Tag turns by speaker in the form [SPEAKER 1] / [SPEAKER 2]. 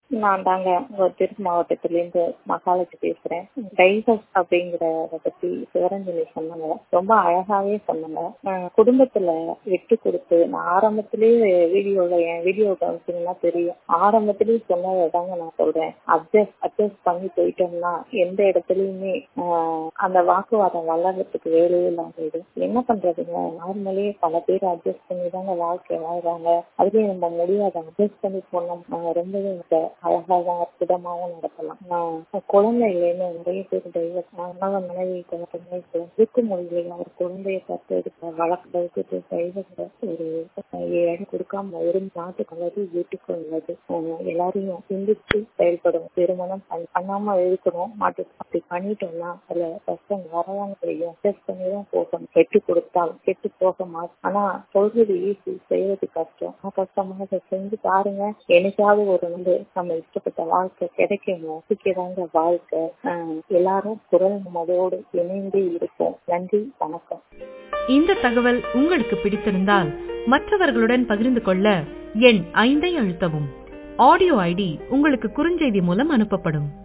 [SPEAKER 1] நான் தாங்க உங்க திருச்சி மாவட்டத்திலேருந்து மகாலட்சுமி பேசுறேன் டைவர்ஸ் அப்படிங்கிறத பத்தி சிவரஞ்சனி சொன்னாங்க ரொம்ப அழகாவே சொன்னாங்க அஹ் குடும்பத்துல விட்டு கொடுத்து நான் ஆரம்பத்திலேயே வீடியோல என் வீடியோ கவனிச்சீங்கன்னா தெரியும் ஆரம்பத்திலேயே சொன்னதை தாங்க நான் சொல்றேன் அட்ஜஸ்ட் அட்ஜஸ்ட் பண்ணி போயிட்டோம்னா எந்த இடத்துலயுமே ஆஹ் அந்த வாக்குவாதம் வளர்றதுக்கு வேலையே இல்லாம போயிடும் என்ன பண்றதுங்க நார்மலே பல பேர் அட்ஜஸ்ட் பண்ணி தாங்க வாழ்க்கை வாழ்றாங்க அதுலயும் நம்ம முடியாத அட்ஜஸ்ட் பண்ணி போனோம் ரொம்பவே எனக்கு அழகாக அற்புதமாகவும் நடத்தலாம் நான் குழந்தை இல்லைன்னு நிறைய பேர் தெய்வ கணவன் மனைவி குழந்தை இருக்க முடியல அவர் குழந்தைய கத்து எடுக்க வளர்க்கறதுக்கு தெய்வத்தை ஒரு இடம் கொடுக்காம ஒரு நாட்டுக்கு அல்லது வீட்டுக்கு உள்ளது எல்லாரையும் சிந்திச்சு செயல்படும் திருமணம் பண்ணாம இருக்கணும் மாட்டு அப்படி பண்ணிட்டோம்னா அதுல கஷ்டம் வரதான் தெரியும் அட்ஜஸ்ட் பண்ணி தான் போகணும் கெட்டு கொடுத்தால் கெட்டு போக மாட்டோம் ஆனா சொல்றது ஈஸி செய்யறது கஷ்டம் கஷ்டமாக செஞ்சு பாருங்க என்னைக்காவது ஒரு வந்து நம்ம இஷ்டப்பட்ட வாழ்க்கை கிடைக்கணும் சிக்கதாங்க வாழ்க்கை எல்லாரும் குரல் மதோடு இணைந்து இருப்போம் நன்றி வணக்கம்
[SPEAKER 2] இந்த தகவல் உங்களுக்கு பிடித்திருந்தால் மற்றவர்களுடன் பகிர்ந்து கொள்ள எண் ஐந்தை அழுத்தவும் ஆடியோ ஐடி உங்களுக்கு குறுஞ்செய்தி மூலம் அனுப்பப்படும்